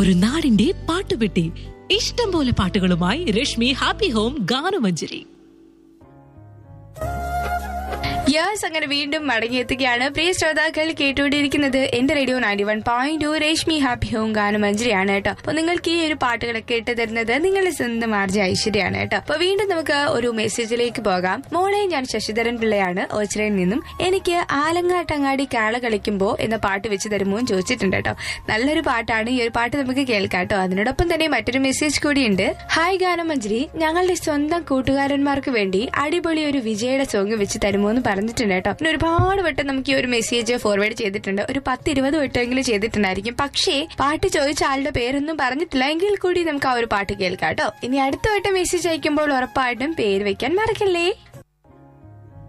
ഒരു നാടിന്റെ പാട്ടുപെട്ടി ഇഷ്ടം പോലെ പാട്ടുകളുമായി Reshmi happy home Ganamanjari yours അങ്ങനെ വീണ്ടും മടങ്ങിയെത്തുകയാണ് പ്രിയ ശ്രോതാക്കൾ കേട്ടുകൊണ്ടിരിക്കുന്നത് എന്റെ radio ninety one point two Reshmi happy home ഗാനമഞ്ജരിയാണ് കേട്ടോ അപ്പൊ നിങ്ങൾക്ക് ഈ ഒരു പാട്ടുകളൊക്കെ ഇട്ട് തരുന്നത് നിങ്ങളുടെ സ്വന്തം ആർജ ഐശ്വര്യാണ് കേട്ടോ അപ്പൊ വീണ്ടും നമുക്ക് ഒരു മെസ്സേജിലേക്ക് പോകാം മോളെ ഞാൻ ശശിധരൻ പിള്ളയാണ് ഓച്ചിറയിൽ നിന്നും എനിക്ക് ആലങ്ങാട്ടങ്ങാടി കാള കളിക്കുമ്പോ എന്ന പാട്ട് വെച്ച് തരുമോ എന്ന് ചോദിച്ചിട്ടുണ്ട് കേട്ടോ നല്ലൊരു പാട്ടാണ് ഈ ഒരു പാട്ട് നമുക്ക് കേൾക്കാം കേട്ടോ അതിനോടൊപ്പം തന്നെ മറ്റൊരു മെസ്സേജ് കൂടിയുണ്ട് ഹായ് ഗാനമഞ്ജരി ഞങ്ങളുടെ സ്വന്തം കൂട്ടുകാരന്മാർക്ക് വേണ്ടി അടിപൊളി ഒരു വിജയുടെ സോങ് വെച്ച് തരുമോ എന്ന് പറഞ്ഞിട്ടുണ്ട് കേട്ടോ പിന്നെ ഒരുപാട് വട്ടം നമുക്ക് ഈ ഒരു മെസ്സേജ് ഫോർവേഡ് ചെയ്തിട്ടുണ്ട് ഒരു പത്ത് ഇരുപത് വട്ടമെങ്കിലും ചെയ്തിട്ടുണ്ടായിരിക്കും പക്ഷേ പാട്ട് ചോദിച്ച ആളുടെ പേരൊന്നും പറഞ്ഞിട്ടില്ല എങ്കിൽ കൂടി നമുക്ക് ആ ഒരു പാട്ട് കേൾക്കാം കേട്ടോ ഇനി അടുത്ത വട്ടം മെസ്സേജ് അയക്കുമ്പോൾ ഉറപ്പായിട്ടും പേര് വെക്കാൻ മറക്കല്ലേ